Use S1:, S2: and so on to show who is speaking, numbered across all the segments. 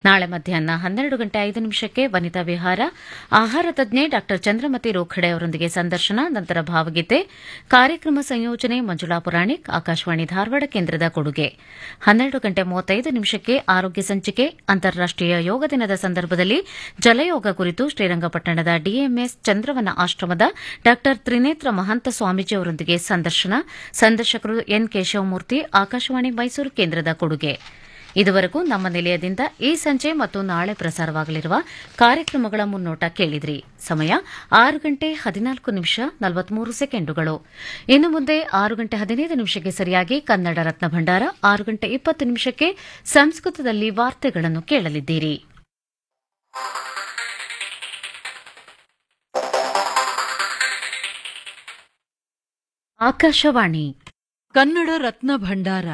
S1: ನಾಳೆ ಮಧ್ಯಾಹ್ನ ಹನ್ನೆರಡು ಗಂಟೆ ಐದು ನಿಮಿಷಕ್ಕೆ ವನಿತಾ ವಿಹಾರ ಆಹಾರ ತಜ್ಞೆ ಡಾ ಚಂದ್ರಮತಿ ರೋಖಡೆ ಅವರೊಂದಿಗೆ ಸಂದರ್ಶನ ನಂತರ ಭಾವಗೀತೆ ಕಾರ್ಯಕ್ರಮ ಸಂಯೋಜನೆ ಮಂಜುಳಾ ಪುರಾಣಿಕ್ ಆಕಾಶವಾಣಿ ಧಾರವಾಡ ಕೇಂದ್ರದ ಕೊಡುಗೆ ಹನ್ನೆರಡು ಗಂಟೆ ಮೂವತ್ತೈದು ನಿಮಿಷಕ್ಕೆ ಆರೋಗ್ಯ ಸಂಚಿಕೆ ಅಂತಾರಾಷ್ಟೀಯ ಯೋಗ ದಿನದ ಸಂದರ್ಭದಲ್ಲಿ ಜಲಯೋಗ ಕುರಿತು ಶ್ರೀರಂಗಪಟ್ಟಣದ ಡಿಎಂಎಸ್ ಚಂದ್ರವನ ಆಶ್ರಮದ ಡಾ ತ್ರಿನೇತ್ರ ಮಹಂತ ಸ್ವಾಮೀಜಿ ಅವರೊಂದಿಗೆ ಸಂದರ್ಶನ ಸಂದರ್ಶಕರು ಎನ್ ಕೇಶವಮೂರ್ತಿ ಆಕಾಶವಾಣಿ ಮೈಸೂರು ಕೇಂದ್ರದ ಕೊಡುಗೆ ಇದುವರೆಗೂ ನಮ್ಮ ನಿಲಯದಿಂದ ಈ ಸಂಜೆ ಮತ್ತು ನಾಳೆ ಪ್ರಸಾರವಾಗಲಿರುವ ಕಾರ್ಯಕ್ರಮಗಳ ಮುನ್ನೋಟ ಕೇಳಿದ್ರಿ ಸಮಯ ಆರು ಗಂಟೆ ಹದಿನಾಲ್ಕು ನಿಮಿಷ ನಲವತ್ಮೂರು ಸೆಕೆಂಡುಗಳು ಇನ್ನು ಮುಂದೆ ಆರು ಗಂಟೆ ಹದಿನೈದು ನಿಮಿಷಕ್ಕೆ ಸರಿಯಾಗಿ ಕನ್ನಡ ರತ್ನ ಭಂಡಾರ ಆರು ಗಂಟೆ ಇಪ್ಪತ್ತು ನಿಮಿಷಕ್ಕೆ ಸಂಸ್ಕೃತದಲ್ಲಿ ವಾರ್ತೆಗಳನ್ನು ಕೇಳಲಿದ್ದೀರಿ ಆಕಾಶವಾಣಿ
S2: ಕನ್ನಡ ರತ್ನ ಭಂಡಾರ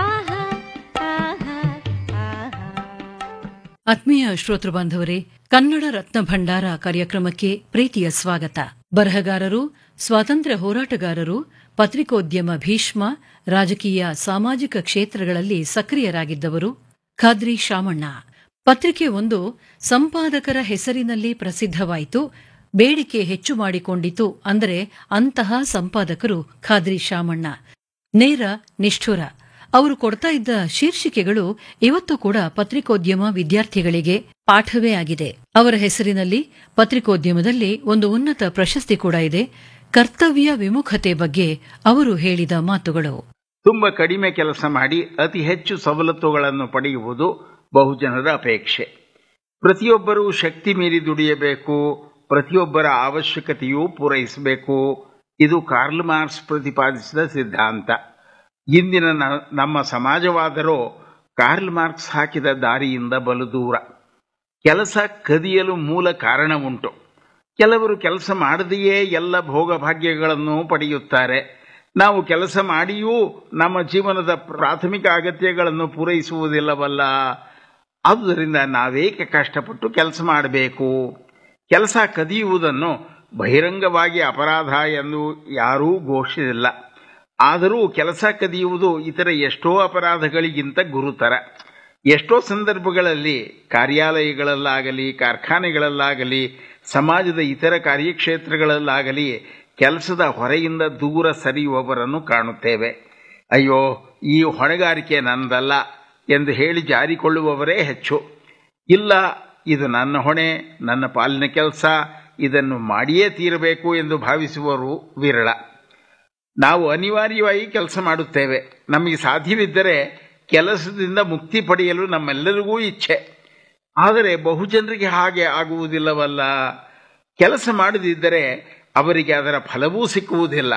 S2: ಆತ್ಮೀಯ ಶ್ರೋತೃ ಬಾಂಧವರೇ ಕನ್ನಡ ರತ್ನ ಭಂಡಾರ ಕಾರ್ಯಕ್ರಮಕ್ಕೆ ಪ್ರೀತಿಯ ಸ್ವಾಗತ ಬರಹಗಾರರು ಸ್ವಾತಂತ್ರ್ಯ ಹೋರಾಟಗಾರರು ಪತ್ರಿಕೋದ್ಯಮ ಭೀಷ್ಮ ರಾಜಕೀಯ ಸಾಮಾಜಿಕ ಕ್ಷೇತ್ರಗಳಲ್ಲಿ ಸಕ್ರಿಯರಾಗಿದ್ದವರು ಖಾದ್ರಿ ಶಾಮಣ್ಣ ಪತ್ರಿಕೆ ಒಂದು ಸಂಪಾದಕರ ಹೆಸರಿನಲ್ಲಿ ಪ್ರಸಿದ್ಧವಾಯಿತು ಬೇಡಿಕೆ ಹೆಚ್ಚು ಮಾಡಿಕೊಂಡಿತು ಅಂದರೆ ಅಂತಹ ಸಂಪಾದಕರು ಖಾದ್ರಿ ಶಾಮಣ್ಣ ನೇರ ನಿಷ್ಠುರ ಅವರು ಕೊಡ್ತಾ ಇದ್ದ ಶೀರ್ಷಿಕೆಗಳು ಇವತ್ತು ಕೂಡ ಪತ್ರಿಕೋದ್ಯಮ ವಿದ್ಯಾರ್ಥಿಗಳಿಗೆ ಪಾಠವೇ ಆಗಿದೆ ಅವರ ಹೆಸರಿನಲ್ಲಿ ಪತ್ರಿಕೋದ್ಯಮದಲ್ಲಿ ಒಂದು ಉನ್ನತ ಪ್ರಶಸ್ತಿ ಕೂಡ ಇದೆ ಕರ್ತವ್ಯ ವಿಮುಖತೆ ಬಗ್ಗೆ ಅವರು ಹೇಳಿದ ಮಾತುಗಳು
S3: ತುಂಬ ಕಡಿಮೆ ಕೆಲಸ ಮಾಡಿ ಅತಿ ಹೆಚ್ಚು ಸವಲತ್ತುಗಳನ್ನು ಪಡೆಯುವುದು ಬಹುಜನರ ಅಪೇಕ್ಷೆ ಪ್ರತಿಯೊಬ್ಬರೂ ಶಕ್ತಿ ಮೀರಿ ದುಡಿಯಬೇಕು ಪ್ರತಿಯೊಬ್ಬರ ಅವಶ್ಯಕತೆಯೂ ಪೂರೈಸಬೇಕು ಇದು ಕಾರ್ಲ್ ಮಾರ್ಕ್ಸ್ ಪ್ರತಿಪಾದಿಸಿದ ಸಿದ್ಧಾಂತ ಇಂದಿನ ನ- ನಮ್ಮ ಸಮಾಜವಾದರೂ ಕಾರ್ಲ್ ಮಾರ್ಕ್ಸ್ ಹಾಕಿದ ದಾರಿಯಿಂದ ಬಲು ದೂರ ಕೆಲಸ ಕದಿಯಲು ಮೂಲ ಕಾರಣ ಉಂಟು ಕೆಲವರು ಕೆಲಸ ಮಾಡದೆಯೇ ಎಲ್ಲ ಭೋಗಭಾಗ್ಯಗಳನ್ನು ಪಡೆಯುತ್ತಾರೆ ನಾವು ಕೆಲಸ ಮಾಡಿಯೂ ನಮ್ಮ ಜೀವನದ ಪ್ರಾಥಮಿಕ ಅಗತ್ಯಗಳನ್ನು ಪೂರೈಸುವುದಿಲ್ಲವಲ್ಲ ಆದುದರಿಂದ ನಾವೇಕೆ ಕಷ್ಟಪಟ್ಟು ಕೆಲಸ ಮಾಡಬೇಕು ಕೆಲಸ ಕದಿಯುವುದನ್ನು ಬಹಿರಂಗವಾಗಿ ಅಪರಾಧ ಎಂದು ಯಾರೂ ಘೋಷಿಸಿಲ್ಲ ಆದರೂ ಕೆಲಸ ಕದಿಯುವುದು ಇತರ ಎಷ್ಟೋ ಅಪರಾಧಗಳಿಗಿಂತ ಗುರುತರ ಎಷ್ಟೋ ಸಂದರ್ಭಗಳಲ್ಲಿ ಕಾರ್ಯಾಲಯಗಳಲ್ಲಾಗಲಿ ಕಾರ್ಖಾನೆಗಳಲ್ಲಾಗಲಿ ಸಮಾಜದ ಇತರ ಕಾರ್ಯಕ್ಷೇತ್ರಗಳಲ್ಲಾಗಲಿ ಕೆಲಸದ ಹೊರೆಯಿಂದ ದೂರ ಸರಿಯುವವರನ್ನು ಕಾಣುತ್ತೇವೆ ಅಯ್ಯೋ ಈ ಹೊಣೆಗಾರಿಕೆ ನನ್ನದಲ್ಲ ಎಂದು ಹೇಳಿ ಜಾರಿಕೊಳ್ಳುವವರೇ ಹೆಚ್ಚು ಇಲ್ಲ ಇದು ನನ್ನ ಹೊಣೆ ನನ್ನ ಪಾಲಿನ ಕೆಲಸ ಇದನ್ನು ಮಾಡಿಯೇ ತೀರಬೇಕು ಎಂದು ಭಾವಿಸುವವರು ವಿರಳ ನಾವು ಅನಿವಾರ್ಯವಾಗಿ ಕೆಲಸ ಮಾಡುತ್ತೇವೆ ನಮಗೆ ಸಾಧ್ಯವಿದ್ದರೆ ಕೆಲಸದಿಂದ ಮುಕ್ತಿ ಪಡೆಯಲು ನಮ್ಮೆಲ್ಲರಿಗೂ ಇಚ್ಛೆ ಆದರೆ ಬಹುಜನರಿಗೆ ಹಾಗೆ ಆಗುವುದಿಲ್ಲವಲ್ಲ ಕೆಲಸ ಮಾಡದಿದ್ದರೆ ಅವರಿಗೆ ಅದರ ಫಲವೂ ಸಿಕ್ಕುವುದಿಲ್ಲ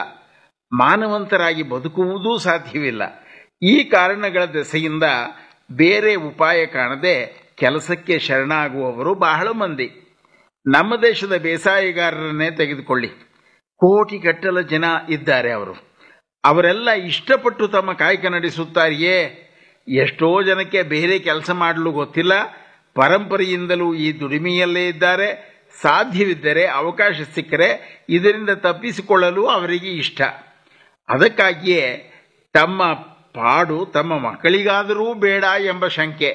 S3: ಮಾನವಂತರಾಗಿ ಬದುಕುವುದೂ ಸಾಧ್ಯವಿಲ್ಲ ಈ ಕಾರಣಗಳ ದೆಸೆಯಿಂದ ಬೇರೆ ಉಪಾಯ ಕಾಣದೆ ಕೆಲಸಕ್ಕೆ ಶರಣಾಗುವವರು ಬಹಳ ಮಂದಿ ನಮ್ಮ ದೇಶದ ಬೇಸಾಯಗಾರರನ್ನೇ ತೆಗೆದುಕೊಳ್ಳಿ ಕೋಟಿಗಟ್ಟಲ ಜನ ಇದ್ದಾರೆ ಅವರು ಅವರೆಲ್ಲ ಇಷ್ಟಪಟ್ಟು ತಮ್ಮ ಕಾಯಕ ನಡೆಸುತ್ತಾರೆಯೇ ಎಷ್ಟೋ ಜನಕ್ಕೆ ಬೇರೆ ಕೆಲಸ ಮಾಡಲು ಗೊತ್ತಿಲ್ಲ ಪರಂಪರೆಯಿಂದಲೂ ಈ ದುಡಿಮೆಯಲ್ಲೇ ಇದ್ದಾರೆ ಸಾಧ್ಯವಿದ್ದರೆ ಅವಕಾಶ ಸಿಕ್ಕರೆ ಇದರಿಂದ ತಪ್ಪಿಸಿಕೊಳ್ಳಲು ಅವರಿಗೆ ಇಷ್ಟ ಅದಕ್ಕಾಗಿಯೇ ತಮ್ಮ ಪಾಡು ತಮ್ಮ ಮಕ್ಕಳಿಗಾದರೂ ಬೇಡ ಎಂಬ ಶಂಕೆ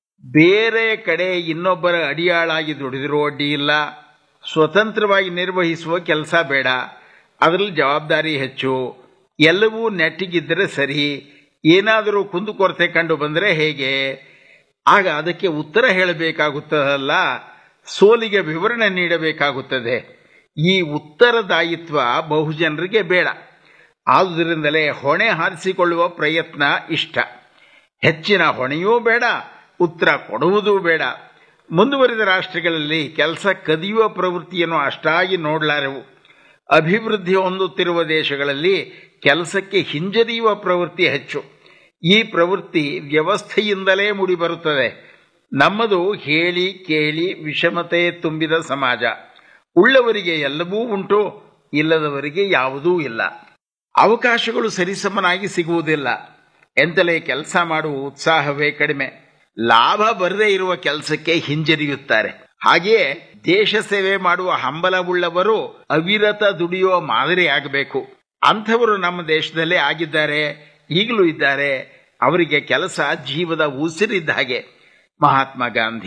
S3: ಬೇರೆ ಕಡೆ ಇನ್ನೊಬ್ಬರ ಅಡಿಯಾಳಾಗಿ ದುಡಿದಿರೋ ಅಡ್ಡಿ ಇಲ್ಲ ಸ್ವತಂತ್ರವಾಗಿ ನಿರ್ವಹಿಸುವ ಕೆಲಸ ಬೇಡ ಅದರಲ್ಲಿ ಜವಾಬ್ದಾರಿ ಹೆಚ್ಚು ಎಲ್ಲವೂ ನೆಟ್ಟಿಗಿದ್ದರೆ ಸರಿ ಏನಾದರೂ ಕುಂದುಕೊರತೆ ಕಂಡು ಬಂದರೆ ಹೇಗೆ ಆಗ ಅದಕ್ಕೆ ಉತ್ತರ ಹೇಳಬೇಕಾಗುತ್ತದಲ್ಲ ಸೋಲಿಗೆ ವಿವರಣೆ ನೀಡಬೇಕಾಗುತ್ತದೆ ಈ ಉತ್ತರದಾಯಿತ್ವ ಬಹುಜನರಿಗೆ ಬೇಡ ಆದುದರಿಂದಲೇ ಹೊಣೆ ಹಾರಿಸಿಕೊಳ್ಳುವ ಪ್ರಯತ್ನ ಇಷ್ಟ ಹೆಚ್ಚಿನ ಹೊಣೆಯೂ ಬೇಡ ಉತ್ತರ ಕೊಡುವುದೂ ಬೇಡ ಮುಂದುವರಿದ ರಾಷ್ಟ್ರಗಳಲ್ಲಿ ಕೆಲಸ ಕದಿಯುವ ಪ್ರವೃತ್ತಿಯನ್ನು ಅಷ್ಟಾಗಿ ನೋಡಲಾರೆವು ಅಭಿವೃದ್ಧಿ ಹೊಂದುತ್ತಿರುವ ದೇಶಗಳಲ್ಲಿ ಕೆಲಸಕ್ಕೆ ಹಿಂಜರಿಯುವ ಪ್ರವೃತ್ತಿ ಹೆಚ್ಚು ಈ ಪ್ರವೃತ್ತಿ ವ್ಯವಸ್ಥೆಯಿಂದಲೇ ಮೂಡಿಬರುತ್ತದೆ ನಮ್ಮದು ಹೇಳಿ ಕೇಳಿ ವಿಷಮತೆ ತುಂಬಿದ ಸಮಾಜ ಉಳ್ಳವರಿಗೆ ಎಲ್ಲವೂ ಉಂಟು ಇಲ್ಲದವರಿಗೆ ಯಾವುದೂ ಇಲ್ಲ ಅವಕಾಶಗಳು ಸರಿಸಮನಾಗಿ ಸಿಗುವುದಿಲ್ಲ ಎಂತಲೇ ಕೆಲಸ ಮಾಡುವ ಉತ್ಸಾಹವೇ ಕಡಿಮೆ ಲಾಭ ಬರದೇ ಇರುವ ಕೆಲಸಕ್ಕೆ ಹಿಂಜರಿಯುತ್ತಾರೆ ಹಾಗೆಯೇ ದೇಶ ಸೇವೆ ಮಾಡುವ ಹಂಬಲವುಳ್ಳವರು ಅವಿರತ ದುಡಿಯುವ ಮಾದರಿಯಾಗಬೇಕು ಅಂಥವರು ನಮ್ಮ ದೇಶದಲ್ಲೇ ಆಗಿದ್ದಾರೆ ಈಗಲೂ ಇದ್ದಾರೆ ಅವರಿಗೆ ಕೆಲಸ ಜೀವದ ಉಸಿರಿದ್ದ ಹಾಗೆ ಮಹಾತ್ಮ ಗಾಂಧಿ